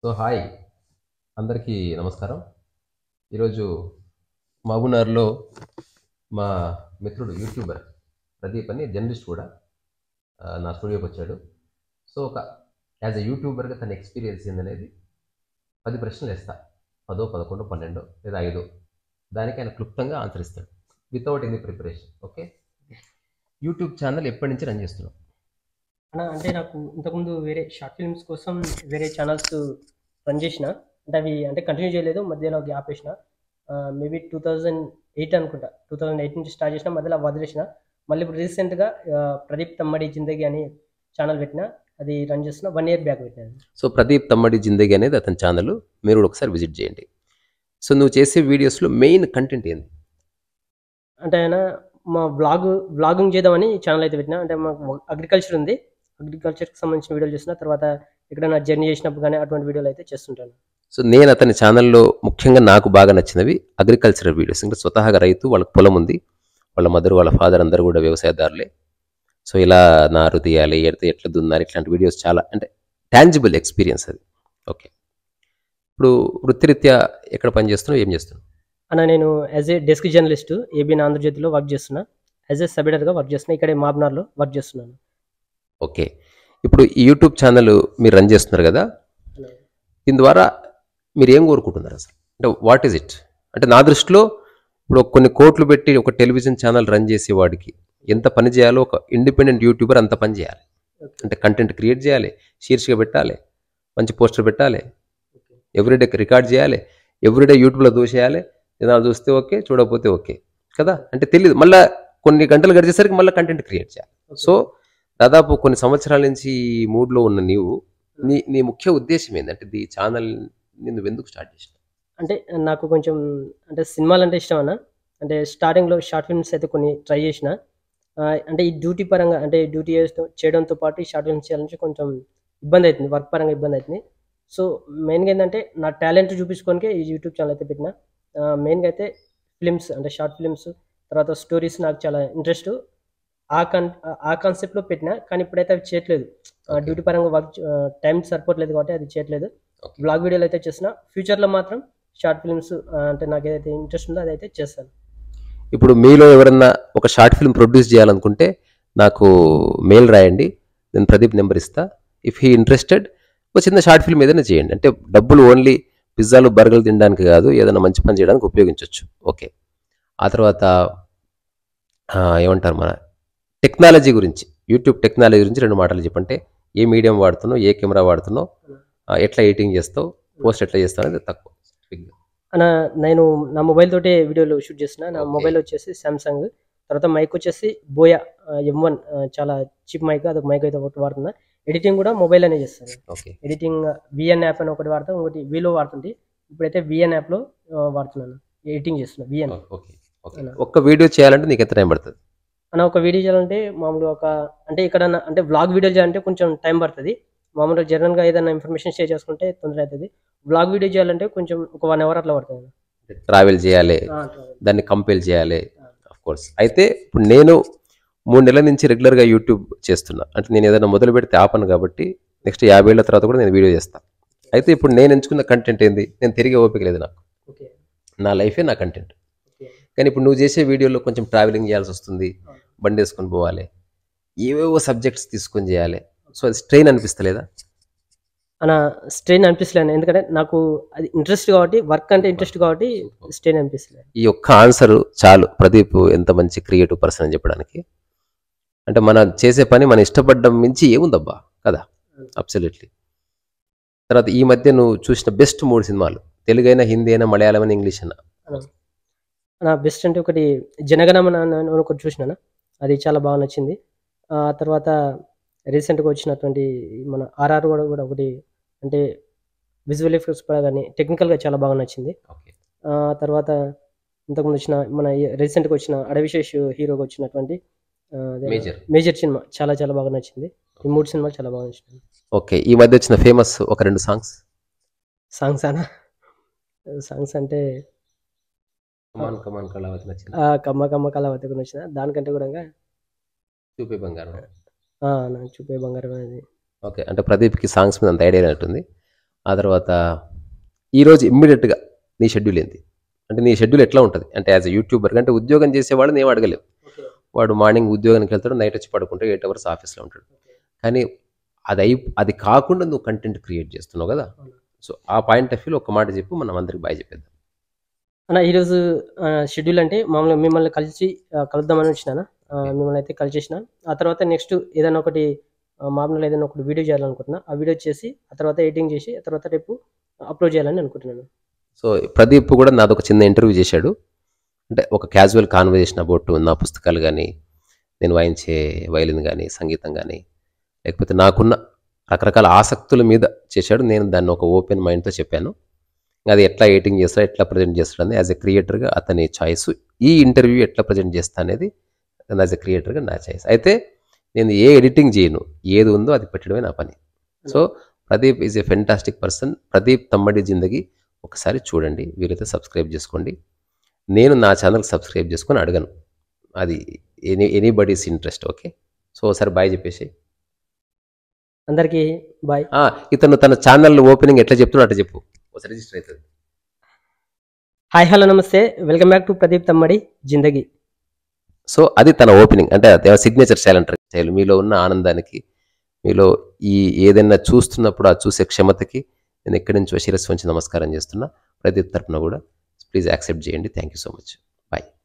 So hi అందరికీ నమస్కారం ఈరోజు మహబూబ్నగర్లో మా మిత్రుడు యూట్యూబర్ ప్రదీప్ అని జర్నలిస్ట్ కూడా ఆ, నా స్టూడియోకి వచ్చాడు సో ఒక యాజ్ ఎ యూట్యూబర్గా తన ఎక్స్పీరియన్స్ ఏందనేది పది ప్రశ్నలు వేస్తా పదో పదకొండు పన్నెండో లేదా ఐదో దానికి ఆయన క్లుప్తంగా ఆన్సర్ ఇస్తాడు without any preparation okay YouTube channel ఎప్పటి నుంచి రన్ చేస్తున్నాం అన్న అంటే నాకు ఇంతకుముందు వేరే షార్ట్ ఫిల్మ్స్ కోసం వేరే ఛానల్స్ రన్ చేసిన అంటే అవి అంటే కంటిన్యూ చేయలేదు మధ్యలో గ్యాప్ వేసిన మేబీ టూ థౌజండ్ ఎయిట్ అనుకుంటా టూ థౌజండ్ ఎయిట్ నుంచి స్టార్ట్ చేసిన మధ్యలో వదిలేసిన మళ్ళీ ఇప్పుడు రీసెంట్గా ప్రదీప్ తమ్మడి జిందగీ అని ఛానల్ పెట్టిన అది రన్ చేస్తున్న వన్ ఇయర్ బ్యాక్ పెట్టిన సో ప్రదీప్ తమ్మడి జిందగీ అనేది అతని ఛానల్ మీరు కూడా ఒకసారి విజిట్ చేయండి సో నువ్వు చేసే వీడియోస్లో మెయిన్ కంటెంట్ ఏంది అంటే ఆయన మా బ్లాగ్ బ్లాగింగ్ చేద్దామని ఛానల్ అయితే పెట్టిన అంటే మాకు అగ్రికల్చర్ ఉంది అగ్రికల్చర్కి సంబంధించిన వీడియోలు చేసిన తర్వాత ఎక్కడైనా జర్నీ చేసినప్పుడు కానీ అటువంటి వీడియోలు అయితే చేస్తుంటాను సో నేను అతని ఛానల్లో ముఖ్యంగా నాకు బాగా నచ్చినవి అగ్రికల్చరల్ వీడియోస్ ఇంకా స్వతహాగా రైతు వాళ్ళకి పొలం ఉంది వాళ్ళ మదర్ వాళ్ళ ఫాదర్ అందరూ కూడా వ్యవసాయదారులే సో ఇలా నారు తీయాలి ఎడితే ఎట్లా దున్నారు ఇట్లాంటి వీడియోస్ చాలా అంటే టాంజిబుల్ ఎక్స్పీరియన్స్ అది ఓకే ఇప్పుడు వృత్తిరీత్యా ఎక్కడ పని చేస్తున్నావు ఏం చేస్తున్నావు అన్న నేను as a desk journalist ABN ఆంధ్రజ్యోతిలో వర్క్ చేస్తున్నా యాజ్ ఏ సబిడర్గా వర్క్ చేస్తున్నా ఇక్కడే మాబ్నార్లో వర్క్ చేస్తున్నాను ఓకే ఇప్పుడు ఈ యూట్యూబ్ ఛానల్ మీరు రన్ చేస్తున్నారు కదా దీని ద్వారా మీరు ఏం కోరుకుంటున్నారు అసలు అంటే వాట్ ఈజ్ ఇట్ అంటే నా దృష్టిలో ఇప్పుడు కొన్ని కోట్లు పెట్టి ఒక టెలివిజన్ ఛానల్ రన్ చేసేవాడికి ఎంత పని చేయాలో ఒక ఇండిపెండెంట్ యూట్యూబర్ అంత పని చేయాలి అంటే కంటెంట్ క్రియేట్ చేయాలి శీర్షిక పెట్టాలి మంచి పోస్టర్ పెట్టాలి ఎవ్రీడే రికార్డ్ చేయాలి ఎవ్రీడే యూట్యూబ్లో దూసేయాలి జనాలు చూస్తే ఓకే చూడకపోతే ఓకే కదా అంటే తెలియదు మళ్ళీ కొన్ని గంటలు గడిచేసరికి మళ్ళీ కంటెంట్ క్రియేట్ చేయాలి సో దాదాపు కొన్ని సంవత్సరాల నుంచి ఈ మూడ్లో ఉన్న నీవు నీ నీ ముఖ్య ఉద్దేశం ఏంటంటే ఈ ఛానల్ నువ్వు ఎందుకు స్టార్ట్ చేసినావు అంటే నాకు కొంచెం అంటే సినిమాలు అంటే ఇష్టం అన్న అంటే స్టార్టింగ్లో షార్ట్ ఫిల్మ్స్ అయితే కొన్ని ట్రై చేసిన ఆ, అంటే ఈ డ్యూటీ పరంగా అంటే డ్యూటీ చేస్తూ చేయడంతో పాటు ఈ షార్ట్ ఫిల్మ్స్ చేయాలంటే కొంచెం ఇబ్బంది అవుతుంది వర్క్ పరంగా ఇబ్బంది అవుతుంది సో మెయిన్గా ఏంటంటే నా టాలెంట్ చూపించుకోనికే ఈ యూట్యూబ్ ఛానల్ అయితే పెట్టిన మెయిన్గా అయితే ఫిలిమ్స్ అంటే షార్ట్ ఫిలిమ్స్ తర్వాత స్టోరీస్ నాకు చాలా ఇంట్రెస్ట్ ఆ కన్ ఆ కాన్సెప్ట్లో పెట్టిన కానీ ఇప్పుడైతే అవి చేయట్లేదు డ్యూటీ పరంగా వర్క్ టైం సరిపోవట్లేదు కాబట్టి అది చేయట్లేదు Okay. బ్లాగ్ వీడియోలు అయితే చేసిన ఫ్యూచర్లో మాత్రం షార్ట్ ఫిల్మ్స్ అంటే నాకు ఏదైతే ఇంట్రెస్ట్ ఉందో అదైతే చేస్తాను ఇప్పుడు మీలో ఎవరన్నా ఒక షార్ట్ ఫిల్మ్ ప్రొడ్యూస్ చేయాలనుకుంటే నాకు మెయిల్ రాయండి నేను ప్రదీప్ నెంబర్ ఇస్తా ఇఫ్ హీ ఇంట్రెస్టెడ్ ఒక చిన్న షార్ట్ ఫిల్మ్ ఏదైనా చేయండి అంటే డబ్బులు ఓన్లీ పిజ్జాలు బర్గర్లు తినడానికి కాదు ఏదైనా మంచి పని చేయడానికి ఉపయోగించవచ్చు ఓకే ఆ తర్వాత ఆ, ఏమంటారు మన టెక్నాలజీ గురించి యూట్యూబ్ టెక్నాలజీ గురించి రెండు మాటలు చెప్పంటే ఏ మీడియం వాడుతున్నావు ఏ కెమెరా వాడుతున్నావు ఆ, ఎట్లా ఎడిటింగ్ చేస్తావు పోస్ట్ ఎట్లా చేస్తావు అనేది తక్కువ అన్న నేను నా మొబైల్ తోటే వీడియోలు షూట్ చేసిన నా Okay. మొబైల్ వచ్చేసి సామ్సంగ్ తర్వాత మైక్ వచ్చేసి బోయా ఎం వన్ చాలా చీప్ మైక్ అదొక మైక్ అయితే ఒకటి వాడుతున్నా ఎడిటింగ్ కూడా మొబైల్ అనే చేస్తాను ఓకే ఎడిటింగ్ విఎన్ యాప్ అని ఒకటి వాడతాం ఒకటి వీలో వాడుతుంది ఇప్పుడైతే విఎన్ యాప్లో వాడుతున్నాను ఎడిటింగ్ చేస్తున్నా విఎన్ ఓకే ఓకే అలా. ఒక్క వీడియో చేయాలంటే నీకు ఎంత టైం పడుతుంది అన్న ఒక వీడియో చేయాలంటే మామూలుగా ఒక అంటే ఇక్కడ అంటే వ్లాగ్ వీడియో చేయాలంటే కొంచెం టైం పడుతుంది మామూలుగా జనరల్గా ఏదైనా ఇన్ఫర్మేషన్ షేర్ చేసుకుంటే తొందర అవుతుంది వ్లాగ్ వీడియో చేయాలంటే కొంచెం ఒక వన్ అవర్ అట్లా పడుతుంది ట్రావెల్ చేయాలి ఆ, దాన్ని కంపేల్ చేయాలి ఆఫ్ కోర్స్ అయితే ఇప్పుడు నేను మూడు నెలల నుంచి రెగ్యులర్గా యూట్యూబ్ చేస్తున్నా అంటే నేను ఏదైనా మొదలు పెడితే ఆపను కాబట్టి నెక్స్ట్ యాభై ఏళ్ళ తర్వాత కూడా నేను వీడియో చేస్తాను అయితే ఇప్పుడు నేను ఎంచుకున్న కంటెంట్ ఏంది నేను తిరిగి ఓపిక లేదు నాకు ఓకే నా లైఫే నా కంటెంట్ ఓకే కానీ ఇప్పుడు నువ్వు చేసే వీడియోలో కొంచెం ట్రావెలింగ్ చేయాల్సి వస్తుంది బండి వేసుకొని పోవాలి ఏవేవో సబ్జెక్ట్స్ తీసుకొని చేయాలి సో అది స్ట్రెయిన్ అనిపిస్తలేదా అన్న స్ట్రెయిన్ అనిపిస్తలేదు ఎందుకంటే నాకు అది ఇంట్రెస్ట్ కాబట్టి వర్క్ అంటే ఇంట్రెస్ట్ కాబట్టి స్ట్రెయిన్ అనిపిస్తలేదు ఈ ఒక్క ఆన్సర్ చాలు ప్రదీప్ ఎంత మంచి క్రియేటివ్ పర్సన్ అని చెప్పడానికి అంటే మన చేసే పని మన ఇష్టపడడం మించి ఏముందబ్బా కదా అబ్సల్యూట్లీ తర్వాత ఈ మధ్య నువ్వు చూసిన బెస్ట్ మూడు సినిమాలు తెలుగైనా హిందీ అయినా మలయాళం అయినా ఇంగ్లీష్ అయినా నా బెస్ట్ అంటే ఒకటి జనగణమన అని ఒకటి చూసినాను అది చాలా బాగా నచ్చింది ఆ తర్వాత రీసెంట్గా వచ్చినటువంటి మన ఆర్ఆర్ కూడా కూడా ఒకటి అంటే విజువల్ ఎఫెక్ట్స్ కూడా కానీ టెక్నికల్గా చాలా బాగా నచ్చింది ఓకే ఆ తర్వాత ఇంతకుముందు వచ్చిన మన రీసెంట్గా వచ్చిన అడవిశేష్ హీరోగా వచ్చినటువంటి ఆ, అదే మేజర్ మేజర్ సినిమా చాలా చాలా బాగా నచ్చింది ఈ మూడు సినిమాలు చాలా బాగా నచ్చింది ఓకే ఈ మధ్య వచ్చిన ఫేమస్ ఒక రెండు సాంగ్స్ సాంగ్స్ అనా సాంగ్స్ అంటే కమాన్ కమాన్ కళావతి నచ్చింది ఆ, కమ్మ కమ్మ కళావతి కూడా నచ్చింది దానికంటే కూడా చూపే బంగారం ఆ, నాకు చూపే బంగారం అనేది ఓకే అంటే ప్రదీప్కి సాంగ్స్ మీద అంత ఐడియా ఉన్నట్టుంది ఆ తర్వాత ఈరోజు ఇమ్మీడియట్గా నీ షెడ్యూల్ ఏంది అంటే నీ షెడ్యూల్ ఎట్లా ఉంటుంది అంటే యాజ్ అ యూట్యూబర్ అంటే ఉద్యోగం చేసేవాళ్ళని ఏం అడగలేవు వాడు మార్నింగ్ ఉద్యోగానికి వెళ్తాడు నైట్ వచ్చి పడుకుంటే ఎయిట్ అవర్స్ ఆఫీస్లో ఉంటాడు కానీ అది అయి అది కాకుండా నువ్వు కంటెంట్ క్రియేట్ చేస్తున్నావు కదా సో ఆ పాయింట్ ఆఫ్ వ్యూలో ఒక మాట చెప్పు మనం అందరికి బాయ్ చెప్పేద్దాం అన్న ఈరోజు షెడ్యూల్ అంటే మామూలుగా మిమ్మల్ని కలిసి ఆ, కలుద్దామని వచ్చినాను మిమ్మల్ని అయితే కలిసేసిన ఆ తర్వాత నెక్స్ట్ ఏదైనా ఒకటి ఆ, మామూలుగా ఏదైనా ఒకటి వీడియో చేయాలనుకుంటున్నా ఆ వీడియో చేసి ఆ తర్వాత ఎడిటింగ్ చేసి ఆ తర్వాత రేపు అప్లోడ్ చేయాలని అనుకుంటున్నాను సో ప్రదీప్ కూడా నాదొక చిన్న ఇంటర్వ్యూ చేశాడు అంటే ఒక క్యాజువల్ కాన్వర్జేషన్ అబౌట్ నా పుస్తకాలు కానీ నేను వాయించే వైలిన్ కానీ సంగీతం కానీ లేకపోతే నాకున్న రకరకాల ఆసక్తుల మీద చేశాడు నేను దాన్ని ఒక ఓపెన్ మైండ్తో చెప్పాను అది ఎట్లా ఎడిటింగ్ చేస్తా ఎట్లా ప్రజెంట్ చేస్తాడు అనేది యాజ్ ఎ క్రియేటర్గా అతని చాయిస్ ఈ ఇంటర్వ్యూ ఎట్లా ప్రజెంట్ చేస్తా అనేది యాజ్ ఎ క్రియేటర్గా నా చాయిస్ అయితే నేను ఏ ఎడిటింగ్ చేయను ఏది ఉందో అది పెట్టడమే నా పని so Pradeep is a fantastic person Pradeep Thammadi Zindagi ఒకసారి చూడండి వీలైతే సబ్స్క్రైబ్ చేసుకోండి నేను నా ఛానల్కి సబ్స్క్రైబ్ చేసుకొని అడగను అది any anybody's interest okay so ఒకసారి బాయ్ చెప్పేసి అందరికీ బాయ్ ఆ, ఇతను తన ఛానల్ ఓపెనింగ్ ఎట్లా చెప్తున్నాడు అట్లా చెప్పు ఒకసారి రిజిస్టర్ అవుతుంది hi hello namaste welcome back to Pradeep Thammadi Zindagi so అది తన ఓపెనింగ్ అంటే అదే సిగ్నేచర్ సైలెంట్ స్టైల్ మీలో ఉన్న ఆనందానికి మీలో ఈ ఏదైనా చూస్తున్నప్పుడు ఆ చూసే క్షమతకి నేను ఎక్కడి నుంచో శిరస్సు వంచి నమస్కారం చేస్తున్నా ప్రదీప్ తరపున కూడా ప్లీజ్ యాక్సెప్ట్ చేయండి thank you so much bye